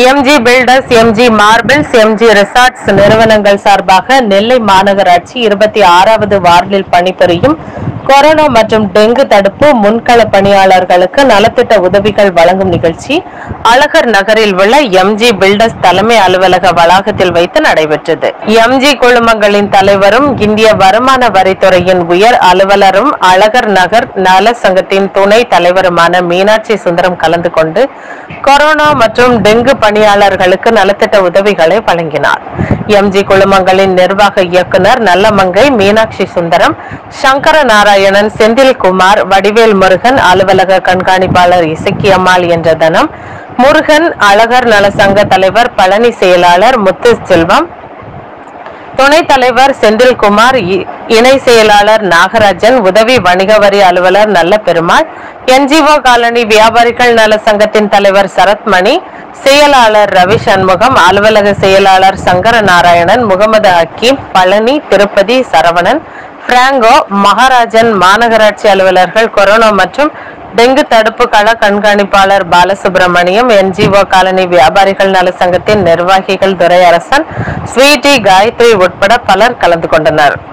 MG builders MG marbles MG resorts நிறுவனங்கள் சார்பாக நெல்லை மாநகராட்சி இருபத்தி ஆறாவது வார்டில் பணிபுரியும் கொரோனா மற்றும் டெங்கு தடுப்பு முன்கள பணியாளர்களுக்கு நலத்திட்ட உதவிகள் வழங்கும் நிகழ்ச்சி அழகர் நகரில் உள்ள எம்ஜி பில்டர்ஸ் தலைமை அலுவலக வளாகத்தில் வைத்து நடைபெற்றது எம்ஜி குழுமங்களின் தலைவரும் இந்திய வருமான வரித்துறையின் உயர் அலுவலரும் அழகர் நகர் நல சங்கத்தின் துணை தலைவருமான மீனாட்சி சுந்தரம் கலந்து கொண்டு கொரோனா மற்றும் டெங்கு பணியாளர்களுக்கு நலத்திட்ட உதவிகளை வழங்கினார் எம்ஜி குழுமங்களின் நிர்வாக இயக்குனர் நல்லமங்கை மீனாட்சி சுந்தரம் சங்கர நாராயணன் செந்தில்குமார் வடிவேல் முருகன் அலுவலக கண்காணிப்பாளர் இசக்கியம்மாள் என்ற தனம் முருகன் அழகர் நல சங்க தலைவர் பழனி செயலாளர் முத்து செல்வம் துணைத் தலைவர் செந்தில்குமார் இ- இணை செயலாளர் நாகராஜன் உதவி வணிக வரி அலுவலர் நல்ல பெருமாள் என்ஜிஓ காலனி வியாபாரிகள் நல சங்கத்தின் தலைவர் சரத்மணி செயலாளர் ரவி சண்முகம் அலுவலக செயலாளர் சங்கர நாராயணன் முகமது ஹக்கீம் பழனி திருப்பதி சரவணன் பிராங்கோ மகாராஜன் மாநகராட்சி அலுவலர்கள் கொரோனா மற்றும் டெங்கு தடுப்பு கள கண்காணிப்பாளர் பாலசுப்ரமணியம் என்ஜிஓ காலனி வியாபாரிகள் நல சங்கத்தின் நிர்வாகிகள் துரையரசன் ஸ்வீட்டி காயத்ரி உட்பட பலர் கலந்து கொண்டனர்